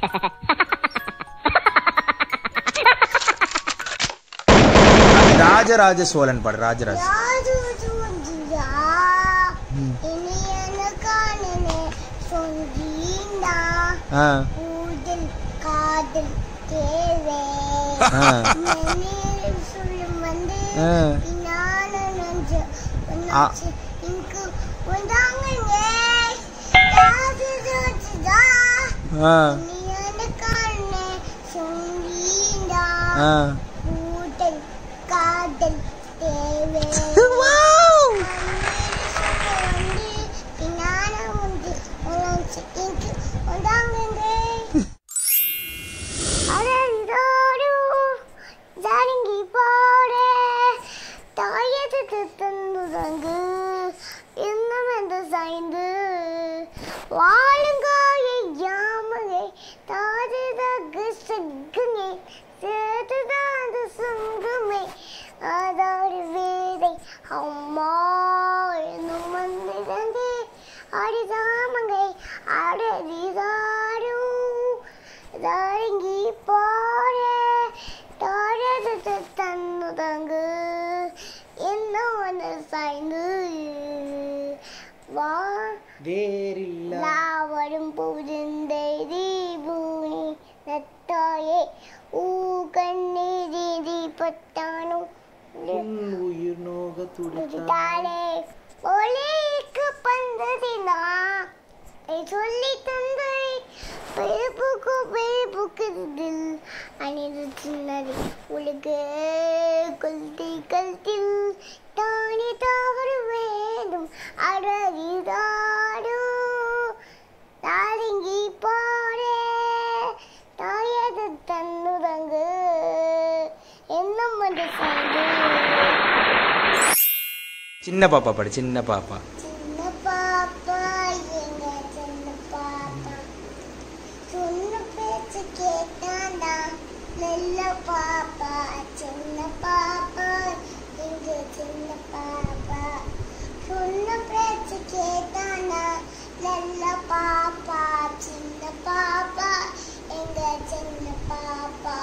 ராஜராஜ சோழன் பாடு ராஜராஜ ராஜு சுஜியா இனி எனக்கானே சொந்தீண்டா ஆ ஊதல் காதல் தேவை ஆ மணியில் சொல்லும் வந்து ஆ. பின்னால நெஞ்சு ஆ. உன்னாச்சு இங்கு வந்தாங்க ராஜு சுஜியா ஆ இனி எனக்கானே சொந்தீண்டா ஆ ஊதல் காதல் தேவை வாழுங்காயை யாமகை தாதுதகு சகுனே சேதுதாது சுங்குமே அதாறு வேதை அம்மா என்னும் வந்திருந்தே அடிதாமங்கை அடதிதாரு தாரங்கி போரே தாரது தன்னுதங்கு என்ன வந்து சாய்ந்து வா வேறில்ல லாவரும் புதிந்தை தீபூனி நத்தாயே ஊ கண்ணீரி தீபத்தானு உயிர் நோக துடித்தாளே ஒளிக்கு பந்ததினா சொல்லி தந்தை பெருப்புக்கு பெருப்புக்குதில் அணிது சின்னது உலகு கொல்தி கல்த்தில் தானே தவறு வேண்டும் அடகிதாடு தாரிங்கி பாரே தாயது தன்னுதங்கு என்னும் வந்து சேர்ந்து சின்ன பாப்பா பாடு சின்ன பாப்பா சின்ன பாப்பா எங்க சின்ன பாப்பா சொன்ன பேச்சு கேட்டாண்டா நல்ல பாப்பா சின்ன பாப்பா எங்க சின்ன பாப்பா சொன்ன பேச்சு கேட்டாண்டா நல்ல பாப்பா சின்ன பாப்பா எங்க சின்ன பாப்பா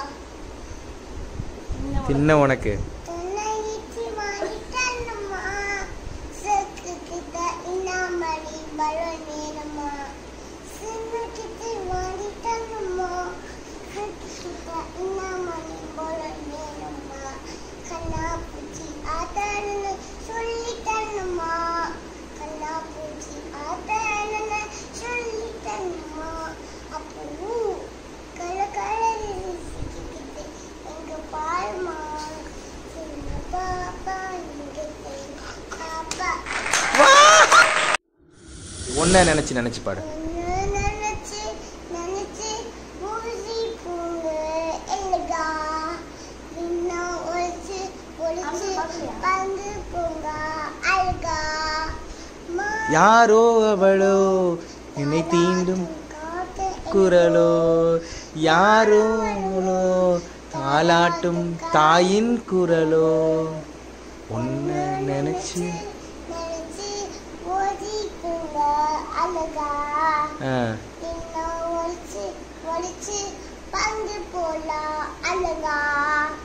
தின்ன உனக்கு துணையிட்டு மாறிட்டம்மா செக்கு கிட்ட இனாமணி பலன் நேரமா சின்ன கிட்ட மாறிட்டம்மா செக்கு கிட்ட இனாமணி பலன் நேரமா கண்ணா பூச்சி ஆட்டான்னு சொல்லிட்டம்மா கண்ணா பூச்சி ஆட்டான்னு சொல்லிட்டம்மா அப்போ கல கலரில் சிக்கிக்கிட்டு எங்க பாருமா சின்ன பாப்பா இங்க சின்ன பாப்பா ஒன்ன நினைச்சு நினைச்சு பாடு ஒன்னு நினைச்சு நினைச்சு ஊசி பூங்க இல்லைகா இன்னும் ஒழிச்சு ஒழிச்சு பங்கு பூங்க அழகா யாரோ அவளோ என்னை தீண்டும் குரலோ யாரோ அவளோ தாலாட்டும் தாயின் குரலோ ஒன்ன நினைச்சு நினைச்சு ஓதி பூங்க அழகா ஆ, இன்னும் ஒழிச்சு ஒழிச்சு பங்கு போலாம் அழகா